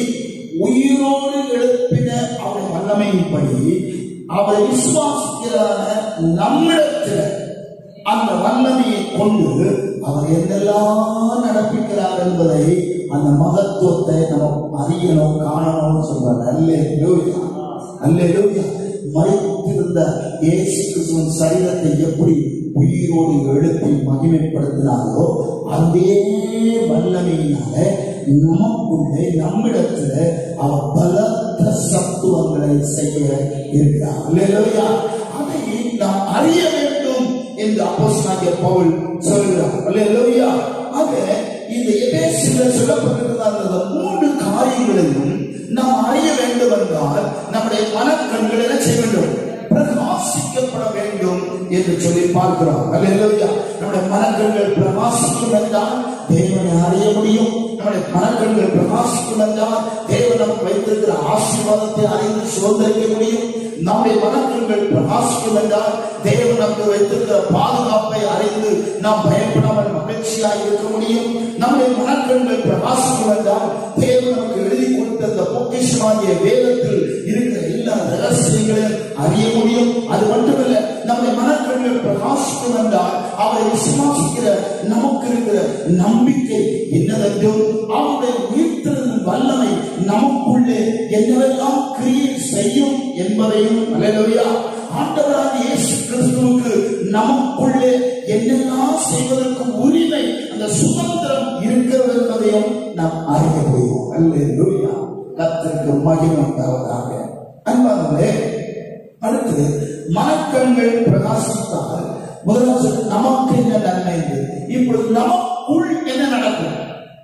உயிரோடு எழுப்பின அவருடைய வல்லமையின்படி அவரை விசுவாசிக்கிறான நம்மிடத்தில் அந்த வல்லமையை கொண்டு அவர் என்னெல்லாம் நடப்பிக்கிறார் என்பதை அந்த மகத்துவத்தை நம்ம அறியணும் காணணும்னு சொல்றாரு அல்லே லூயா அல்லே லூயா மறைத்திருந்த இயேசு கிறிஸ்துவின் சரீரத்தை எப்படி உயிரோடு எழுப்பி மகிமைப்படுத்தினாரோ அதே வல்லமையினால நமக்குள்ளே நம்மிடத்துல அவர் பலத்த சத்துவங்களை செய்ய இருக்கிறார் அல்லேலூயா அதை நாம் அறிய வேண்டும் என்று அப்போஸ்தலனாகிய பவுல் சொல்கிறார் அல்லேலூயா ஆக இந்த எபேசியில் சொல்லப்பட்டிருக்கிற அந்த மூன்று காரியங்களையும் நாம் அறிய வேண்டும் என்றால் நம்முடைய மனக்கண்கள் என்ன செய்ய வேண்டும் பிரகாசிக்கப்பட வேண்டும் என்று சொல்லி பார்க்கிறோம் அல்லேலூயா நம்முடைய மனக்கண்கள் பிரகாசிக்கும் என்றால் தேவனை அறிய முடியும் நம்முடைய மனக்கண்கள் பிரகாசிக்கும் என்றால் தேவன் நமக்கு வைத்திருக்கிற ஆசீர்வாதத்தை அறிந்து சுதந்திரிக்க முடியும் நம்முடைய மனக்கண்கள் பிரகாசிக்கும் என்றால் தேவன் நமக்கு வைத்திருக்கிற பாதுகாப்பை அறிந்து நாம் பயப்படாமல் மகிழ்ச்சியாக இருக்க முடியும் நம்முடைய மனக்கண்கள் பிரகாசிக்கும் என்றால் தேவன் நமக்கு எழுதி கொடுத்த அந்த பொக்கிஷமாகிய வேதத்தில் இருக்கிற எல்லா ரகசியங்களையும் அறிய முடியும் அது மட்டுமல்ல நம்முடைய மனக்கண்கள் பிரகாசிக்கும் என்றால் அவரை விசுவாசிக்கிற நமக்கு இருக்கிற நம்பிக்கை என்னவென்றும் அவருடைய உயிர்த்தெழுந்த வல்லமை நமக்குள்ளே என்னவெல்லாம் கிரியை செய்யும் என்பதையும் அல்லேலூயா ஆண்டவராக இயேசு கிறிஸ்துவுக்கு நமக்குள்ளே என்னெல்லாம் செய்வதற்கு உரிமை அந்த சுதந்திரம் இருக்கிறது என்பதையும் நாம் அறிய முடியும் அல்லேலூயா கத்திற்கு மகிமை உண்டாவதாக அன்பானவர்களே அடுத்து மனக்கண்கள் பிரகாசித்தால் முதலாவது நமக்கு என்ன நன்மை என்று இப்பொழுது நமக்குள் என்ன நடக்கும்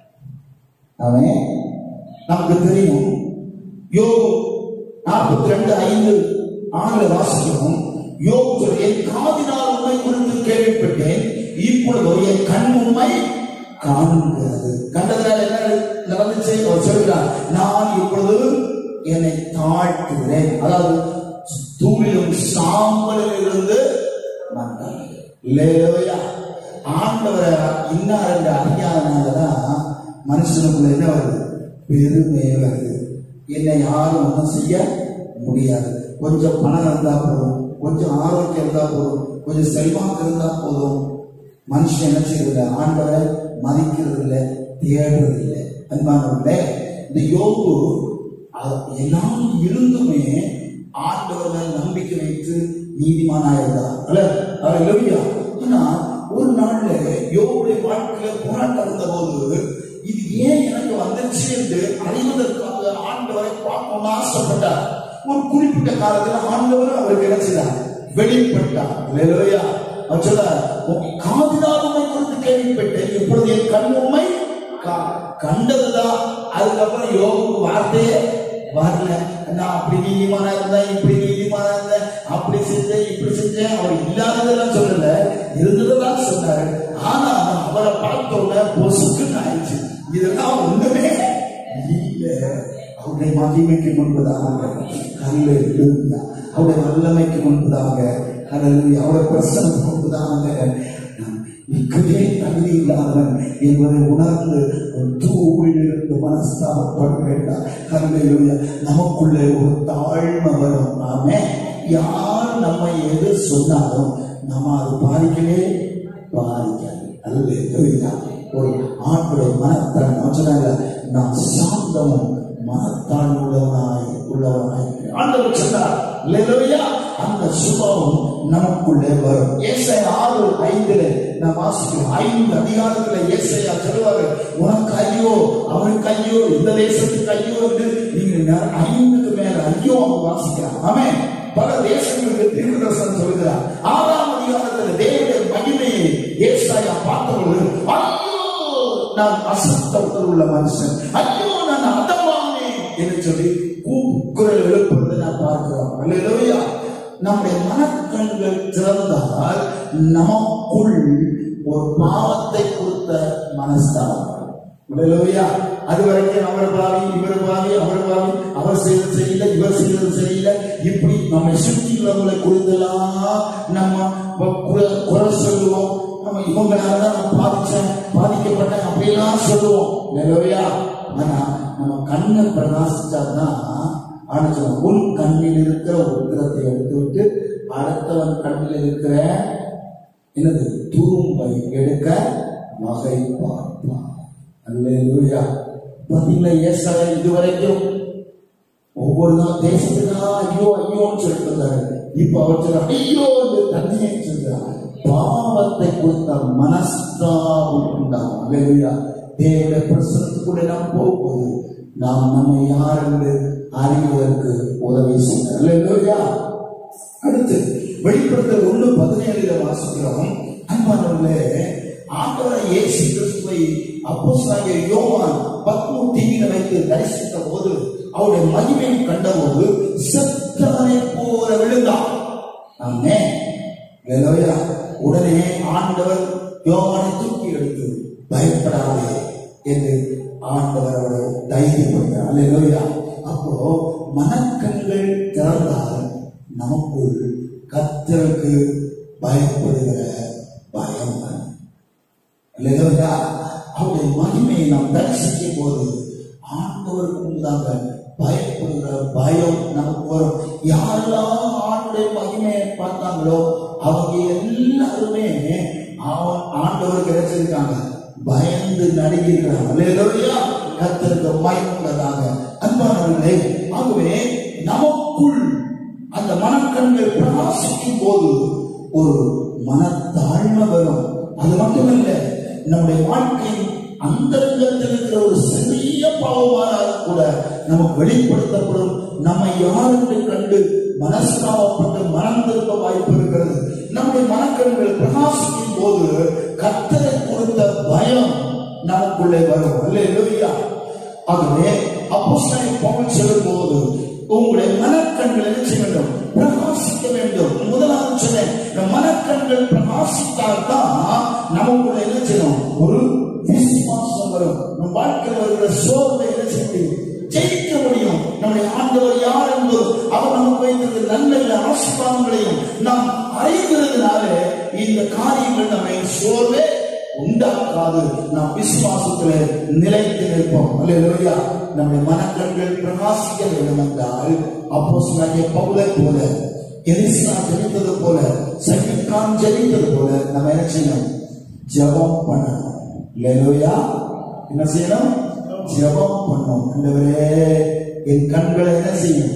அவன் நமக்கு தெரியும் யோகு நாற்பத்தி ரெண்டு ஐந்து ஆண்டு வாசிக்கிறோம் யோகு சொல்லி என் காதினால் உண்மை குறித்து கேள்விப்பட்டேன் இப்பொழுது என் கண் உண்மை காண்கிறது கண்டதுனால என்ன நடந்துச்சு அவர் சொல்கிறார் நான் இப்பொழுது என்னை தாழ்த்துகிறேன் அதாவது தூளிலும் சாம்பலில் இருந்து வந்தார் இல்லையா ஆண்டவரை இன்னார் என்று அறியாதனாலதான் மனுஷனுக்குள்ள என்ன வருது பெருமை வருது என்னை யாரும் ஒன்றும் செய்ய முடியாது கொஞ்சம் பணம் இருந்தா போதும் கொஞ்சம் ஆரோக்கியம் இருந்தா போதும் கொஞ்சம் செல்வாக்கு இருந்தா போதும் மனுஷன் என்ன செய்யறது ஆண்டவரை மதிக்கிறது இல்லை தேடுறது இல்லை அன்பானவர்களே இந்த யோகு அது எல்லாம் இருந்துமே ஆண்டவர் மேல் நம்பிக்கை வைத்து நீதிமானா இருந்தார் அல்ல அவர் லோவியா ஆனா ஒரு நாள்ல யோபுடைய வாழ்க்கையில போராட்டம் இருந்த போது இது ஏன் எனக்கு வந்துருச்சு என்று அறிவதற்காக ஆண்டவரை பார்க்கணும்னு ஆசைப்பட்டார் ஒரு குறிப்பிட்ட காலத்துல ஆண்டவர் அவருக்கு கிடைச்சினார் வெளிப்பட்டார் அல்லேலூயா அவர் சொன்னார் உன் காதினால் உண்மை குறித்து கேள்விப்பட்டேன் இப்பொழுது என் கண் உண்மை கா- கண்டதுதான் அதுக்கப்புறம் யோகுக்கு வார்த்தையே வரல நான் அப்படி நீதிமானா இருந்தேன் இப்படி நீதிமானா இருந்தேன் அப்படி செஞ்சேன் இப்படி செஞ்சேன் அவர் இல்லாததெல்லாம் சொல்லல இருந்ததெல்லாம் சொன்னாரு ஆனா அவரை பார்த்த உடனே பொசுக்குன்னு ஆயிடுச்சு இதெல்லாம் ஒண்ணுமே இல்ல அவருடைய மகிமைக்கு முன்பதாக கல்ல அவருடைய வல்லமைக்கு முன்பதாக அல்லது அவருடைய பிரசனத்துக்கு முன்பதாக நான் மிக்கவே தகுதி இல்லாதவன் என்பதை உணர்ந்து ஒரு தூவிலிருந்து மனஸ்தாபப்பட வேண்டாம் கல்லையிலுள்ள நமக்குள்ளே ஒரு தாழ்மை வரும் ஆமே யார் நம்ம எது சொன்னாலும் நம்ம அது பாதிக்கவே பாதிக்காது அல்ல ஒரு ஆண்டுடைய மனத்தான் நான் சொன்னாங்க நான் சாந்தமும் மனத்தான் உள்ளவனாய் உள்ளவனாய் இருக்கிறேன். ஆண்டவர் சொன்னார் அல்லேலூயா அந்த சுபாவம் நமக்குள்ளே வரும் ஏசை ஆறு ஐந்துல நான் வாசிக்கிறோம் ஐந்து அதிகாரத்துல ஏசையா சொல்லுவாரு உனக்கு ஐயோ அவனுக்கு ஐயோ இந்த தேசத்துக்கு ஐயோ என்று நீங்க ந- ஐந்துக்கு மேல ஐயோ அவன் வாசிக்கிறான் அவன் பல தேசங்களுக்கு தீர்க்கதர்சனம் சொல்லுகிறார் ஆறாம் அதிகாரத்துல தேவனுடைய மகிமையை ஏசாயா பார்த்தவர்கள் ஐயோ நான் அசத்த உடல் உள்ள மனுஷன் ஐயோ நான் அதமானே என்று சொல்லி கூக்குரல் எழுப்புவதை நான் பார்க்கிறோம் அல்லேலூயா நம்முடைய மனக்கண்கள் திறந்தால் நமக்குள் ஒரு பாவத்தை கொடுத்த மனஸ்தாபம் அல்லேலூயா அது வரைக்கும் அவர் பாவி இவர் பாவி அவர் பாவி அவர் செய்தது சரியில்லை இவர் செய்தது சரியில்லை இப்படி நம்மை சுற்றி உள்ளவங்களை குறித்தெல்லாம் நம்ம குறை குறை சொல்லுவோம் நம்ம இவங்களால தான் நான் பாதிச்சேன் பாதிக்கப்பட்டேன் அப்படியெல்லாம் சொல்லுவோம் அல்லேலூயா ஆனா நம்ம கண்ணை பிரகாசிச்சாதான் ஆனா உன் கண்ணில் இருக்கிற உத்திரத்தை எடுத்து விட்டு அடுத்தவன் கண்ணில் இருக்கிற என்னது துரும்பை எடுக்க வகை பார்ப்பான் அல்லேலூயா பதில ஏசாயா இதுவரைக்கும் ஒவ்வொரு நாள் தேசத்துக்கா ஐயோ ஐயோன்னு சொல்லிட்டு இருந்தாரு இப்ப அவர் சொல்ற ஐயோ என்று தண்ணியை சொல்றார் பாவத்தை கொடுத்த மனஸ்தாபம் உண்டாகும் அல்லேலூயா தேவனுடைய பிரசனத்துக்குள்ளே நாம் போகும்போது நாம் நம்ம யார் என்று அறிவதற்கு உதவி செய்ய அல்லேலூயா அடுத்து வெளிப்படுத்தல் ஒண்ணு பதினேழுல வாசிக்கிறோம் அன்பானவர்களே ஆண்டவரை இயேசு கிறிஸ்துவை அப்போஸ்தலனாகிய யோவான் பத்மு தீவிர வைத்து தரிசித்த போது அவருடைய மகிமையை கண்டபோது செத்தவனை போல விழுந்தான் ஆமே அல்லேலூயா. உடனே ஆண்டவர் யோவானை தூக்கி எடுத்து பயப்படாதே என்று ஆண்டவர் அவரை தைரியப்படுத்தார் அல்லேலூயா அப்போ மனக்கண்கள் திறந்தால் நமக்குள் கத்தருக்கு பயப்படுகிற பயம் வரும். அல்லேலூயா அவருடைய மகிமையை நாம் தரிசிக்கும் போது ஆண்டவருக்கு முன்பாக பயப்படுகிற பயம் நமக்கு வரும் யாரெல்லாம் ஆண்டுடைய மகிமையை பார்த்தாங்களோ அவங்க எல்லாருமே அவன் ஆண்டவர் கிடைச்சிருக்காங்க பயந்து நடுகிறாங்க அல்லேலூயா கத்தருக்கு பயமுள்ளதாக அன்பானவர்களே ஆகவே நமக்குள் அந்த மனக்கண்கள் பிரகாசிக்கும் போது ஒரு மனத்தாழ்மை வரும் அது மட்டுமல்ல நம்முடைய வாழ்க்கையின் அந்தரங்கத்தில் இருக்கிற ஒரு சிறிய பாவமானாலும் கூட நமக்கு வெளிப்படுத்தப்படும் நம்மை யார் என்று கண்டு மனஸ்தாபப்பட்டு மனம் திரும்ப வாய்ப்பு இருக்கிறது நம்முடைய மனக்கண்கள் பிரகாசிக்கும் போது கத்தரை கொடுத்த பயம் நமக்குள்ளே வரும் அல்லேலூயா ஆகவே அப்போஸ்தலன் பவுல் சொல்லும்போது உங்களுடைய மனக்கண்கள் என்ன செய்ய வேண்டும் பிரகாசிக்க வேண்டும் முதலாவது சொன்னேன் இந்த மனக்கண்கள் பிரகாசித்தால் தான் நமக்குள்ள என்ன செய்யணும் ஒரு விசுவாசம் வரும் நம் வாழ்க்கையில் வருகிற சோர்வை என்ன செய்ய முடியும் ஜெயிக்க முடியும் நம்முடைய ஆண்டவர் யார் என்பதும் அவர் நமக்கு வைத்திருக்கிற நல்ல ஆசீர்வாதங்களையும் நாம் அறிந்திருந்தனாலே இந்த காரியங்கள் நம்மை சோர்வே உண்டாக்காது நாம் விசுவாசத்திலே நிலைத்து நிற்போம் அல்லேலூயா நம்முடைய மனக்கண்கள் பிரகாசிக்க வேண்டும் என்றால் அப்போஸ்தலனாகிய பவுலை போல எலிசா ஜெபித்தது போல சகிக்கான் ஜெபித்தது போல நம்ம என்ன செய்யணும் ஜெபம் பண்ணணும் அல்லேலூயா என்ன செய்யணும் ஜெபம் பண்ணோம் ஆண்டவரே என் கண்களை என்ன செய்யும்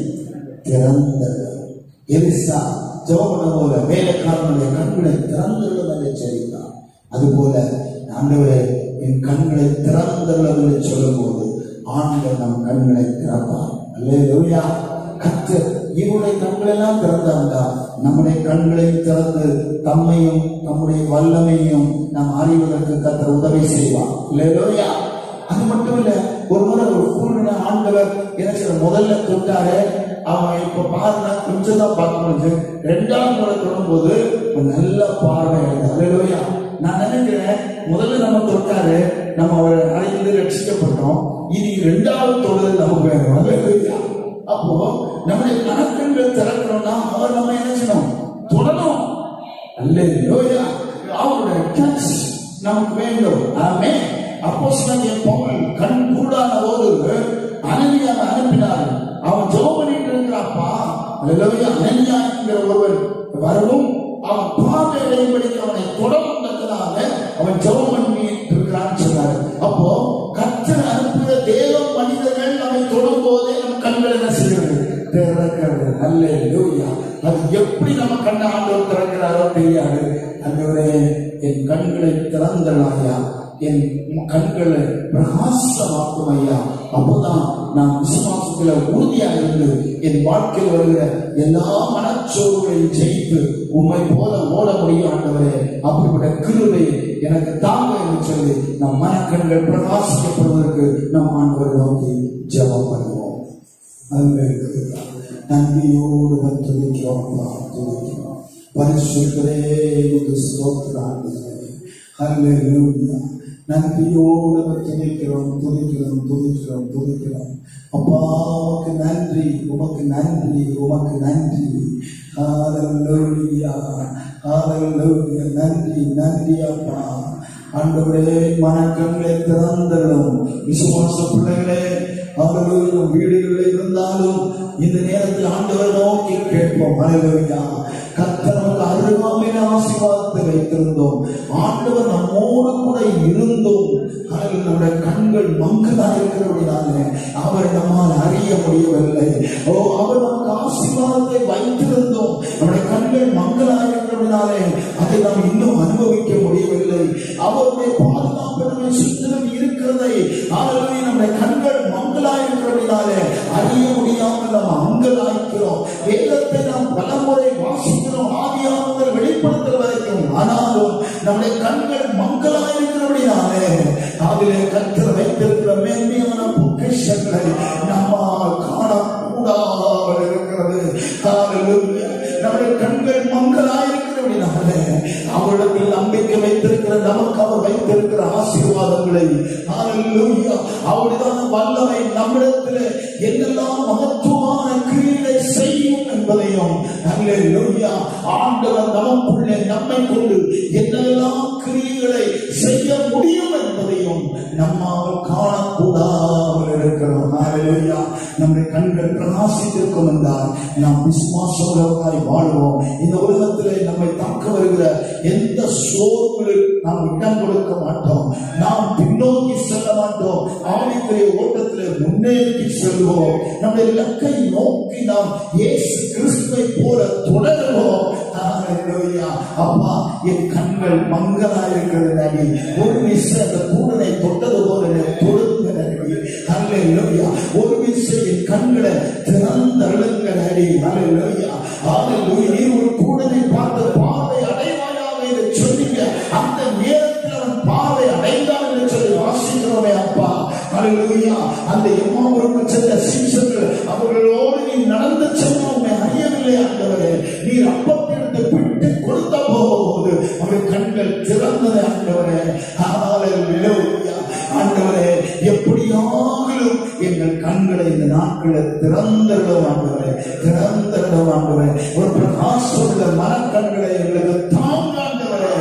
திறந்தது எலிசா ஜெபம் பண்ணும் போல வேலைக்காரனுடைய கண்களை திறந்துள்ளது என்று எச்சரித்தார் அதுபோல ஆண்டவரே என் கண்களை திறந்துள்ளது என்று சொல்லும்போது ஆண்டவர் நம் கண்களை திறப்பார் அல்லேலூயா கர்த்தர் இவருடைய கண்கள் எல்லாம் திறந்தாண்டா நம்முடைய கண்களை திறந்து தம்மையும் நம்முடைய வல்லமையும் நாம் அறிவதற்கு கர்த்தர் உதவி செய்வார் இல்லையா அது மட்டும் இல்ல ஒரு முறை ஒரு கூறின ஆண்டவர் என்ன செய்ய முதல்ல தொட்டாரு அவன் இப்ப பாருங்க கொஞ்சம் தான் பார்க்க முடிஞ்சு ரெண்டாவது முறை தொடும்போது ஒரு நல்ல பார்வை அல்லையா நான் நினைக்கிறேன் முதல்ல நம்ம தொட்டாரு நம்ம அவரை அடைந்து ரட்சிக்கப்பட்டோம் இனி ரெண்டாவது தொடுதல் நமக்கு வேணும் அல்லையா அப்போ நம்முடைய கணக்கங்கள் திறக்கணும்னா அவர் நம்ம என்ன செய்யணும் தொடணும் அல்லேலூயா அவருடைய டச் நமக்கு வேண்டும் ஆமே அப்போஸ்தலன் பவுல் கண் குருடான போது அனனியாவை அனுப்பினார் அவன் ஜெபம் பண்ணிட்டு இருக்கிறாப்பா அல்லேலூயா அனனியா என்கிற ஒருவர் வரவும் அவன் பார்வை அடைபடிக்கு அவனை தொடர்ந்ததுனால அவன் ஜெபம் பண்ணி இருக்கிறான்னு சொன்னார் அப்போ கர்த்தர் அனுப்புகிற தேவ மனிதர்கள் நம்மை தொடும் போதே நம்ம கண்கள் என்ன செய்கிறது திறக்கிறது அல்லேலூயா அது எப்படி நம்ம கண்ணை ஆண்டவர் திறக்கிறாரோ தெரியாது ஆண்டவரே என் கண்களை திறந்தலாயா என் கண்களை பிரகாசமாக்கும் ஐயா அப்போதான் நான் விசுவாசத்துல உறுதியா இருந்து என் வாழ்க்கையில் வருகிற எல்லா மனச்சோர்வுகளையும் ஜெயித்து உண்மை போல ஓட முடியும் ஆண்டவரே அப்படிப்பட்ட கிருபை எனக்கு தாங்க என்று சொல்லி நம் மனக்கண்கள் பிரகாசிக்கப்படுவதற்கு நம் ஆண்டவர் நோக்கி ஜெபம் பண்ணுவோம் அல்லேலூயா. நன்றியோடு வந்து துதிக்கிறோம் அப்பா, துதிக்கிறோம் பரிசுத்தரே உமக்கு ஸ்தோத்திரம் ஆண்டவரே. அல்லேலூயா. நன்றியோடு வந்து துதிக்கிறோம் துதிக்கிறோம் துதிக்கிறோம் துதிக்கிறோம் அப்பா உமக்கு நன்றி உமக்கு நன்றி உமக்கு நன்றி ஹalleluya ஹalleluya நன்றி நன்றி அப்பா ஆண்டவரே மனக்கண்களை திறந்தரும் விசுவாச பிள்ளைகளே அவர்களும் வீடுகளில் இருந்தாலும் இந்த நேரத்தில் ஆண்டவர் நோக்கி கேட்போம் ஹalleluya கர்த்தர் நமக்கு அருகாமையில ஆசீர்வாதத்தை வைத்திருந்தோம் ஆண்டவர் நம்மோடு கூட இருந்தும் ஹalleluya, நம்முடைய கண்கள் மங்கலா இருக்கிறபடினாலே அவர் நம்மால் அறிய முடியவில்லை ஓ அவர் நமக்கு ஆசீர்வாதத்தை வைத்திருந்தோம் நம்முடைய கண்கள் மங்கலா இருக்கிறபடினாலே அதை நாம் இன்னும் அனுபவிக்க முடியவில்லை அவருடைய பாதுகாப்பு நம்மை சுற்றிலும் இருக்கிறதை ஆகவே நம்முடைய கண்கள் மங்களா இருக்கிறபடினாலே அறிய முடியாமல் நாம் அங்கலாய்க்கிறோம் வேதத்தை நாம் பலமுறை வாசிக்கிறோம் ஆதியானவர் வெளிப்படுத்துற வரைக்கும் ஆனாலும் நம்முடைய கண்கள் மங்களா இருக்கிறபடினாலே அதிலே கற்று வைத்திருக்கிற மேன்மையான பொக்கிஷங்களை நம்மால் காணக்கூடாமல் இருக்கிறது Hallelujah. நம்முடைய கண்கள் மங்களா இருக்கிறபடினாலே அவரிடத்தில் நம்பிக்கை வைத்திருக்கிற நமக்கு அவர் வைத்திருக்கிற ஆசீர்வாதங்களை Hallelujah. அவருடைய வல்லமை நம்மிடத்தில் என்னெல்லாம் மகத்துவமான கிரியைகளை செய்யும் என்பதையும் Hallelujah. ஆண்டவர் நமக்குள்ளே நம்மை கொண்டு என்னெல்லாம் கிரியைகளை செய்ய முடியும் என்பதையும் நம்மால் காணக்கூடாமல் இருக்கிறோம் Hallelujah. நம்முடைய கண்கள் பிரகாசித்திருக்கும் என்றால் நாம் விசுவாசமாய் வாழ்வோம் இந்த உலகத்திலே நம்மை தாக்க வருகிற எந்த சோர்வுகளும் நாம் இடம் கொடுக்க மாட்டோம் நாம் பின்னோக்கி செல்ல மாட்டோம் ஆவிக்குரிய ஓட்டத்திலே முன்னேறி செல்வோம் நம்முடைய இலக்கை நோக்கி நாம் இயேசு கிறிஸ்துவை போல தொடருவோம் Hallelujah. அப்பா என் கண்கள் மங்களா இருக்கிறது டாடி ஒரு விசை அந்த கூடனை தொட்டது போல என்னை தொடுங்க டாடி Hallelujah. ஒரு விசை என் கண்களை திறந்தருளுங்க டாடி Hallelujah. Hallelujah. நீ ஒரு கூடனை பார்த்து பார்வை அடைவாயாக என்று சொன்னீங்க அந்த நேரத்தில் அவன் பார்வை அடைந்தான் என்று சொல்லி வாசிக்கிறோமே அப்பா Hallelujah. அந்த எம்மாவுக்கு சென்ற சீசர்கள் அவர்களோடு நீ நடந்து சென்றோமே அறியவில்லை ஆண்டவரே நீர் அப்பத்திலிருந்து பிட்டு கொடுத்த போகும்போது அவர்கள் கண்கள் திறந்தது ஆண்டவரே Hallelujah. ஆண்டவரே எப்படியாகிலும் எங்கள் கண்களை இந்த நாட்களில் திறந்திருடும் ஆண்டவரே திறந்திருடும் ஆண்டவரே ஒரு பிரகாசமுள்ள மனக்கண்களை எங்களுக்கு தாங்க ஆண்டவரே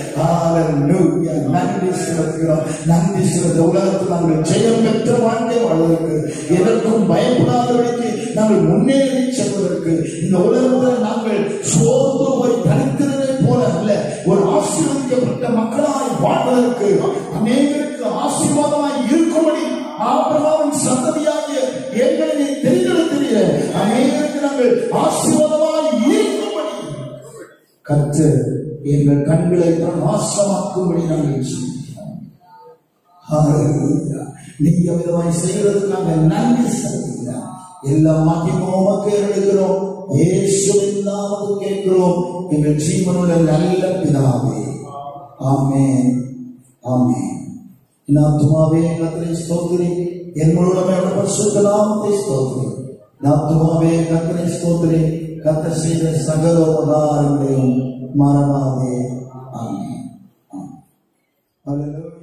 Hallelujah. நன்றி செலுத்துகிறோம் நன்றி செலுத்த உலகத்தில் நாங்கள் ஜெயம் பெற்ற வாழ்க்கை வாழ்வதற்கு எதற்கும் பயப்படாதபடிக்கு நாங்கள் முன்னேறி செல்வதற்கு இந்த உலகத்தில் நாங்கள் சோர்ந்து போய் தனித்திருந்ததை போல அல்ல ஒரு ஆசீர்வதிக்கப்பட்ட மக்களாய் வாழ்வதற்கு அநேகருக்கு ஆசீர்வாதமாய் இருக்கும்படி ஆபிரகாமின் சந்ததியாகிய எங்களை நீ தெரிந்தெடுக்கிறீர அநேகருக்கு நாங்கள் ஆசீர்வாதமாய் இருக்கும்படி கர்த்தர் எங்கள் கண்களை பிரகாசமாக்கும்படி நாங்கள் சொல்கிறோம் ஹalleluya. நீங்க விதமாய் செய்கிறதுக்கு நாங்கள் நன்றி செலுத்துகிறோம் எல்லா மகிமும் உமக்கு எடுக்கிறோம் இயேசுவின் நாமத்தில் கேட்கிறோம் எங்கள் ஜீவனுள்ள நல்ல பிதாவே ஆமென் ஆமென் என் ஆத்துமாவே கர்த்தரை ஸ்தோத்திரி என் முழுமையோட பரிசுத்த நாமத்தை ஸ்தோத்திரி என் ஆத்துமாவே கர்த்தரை ஸ்தோத்திரி கர்த்தர் செய்த சகல உபகாரங்களையும் மறவாதே ஆமென் ஆமென். Hallelujah.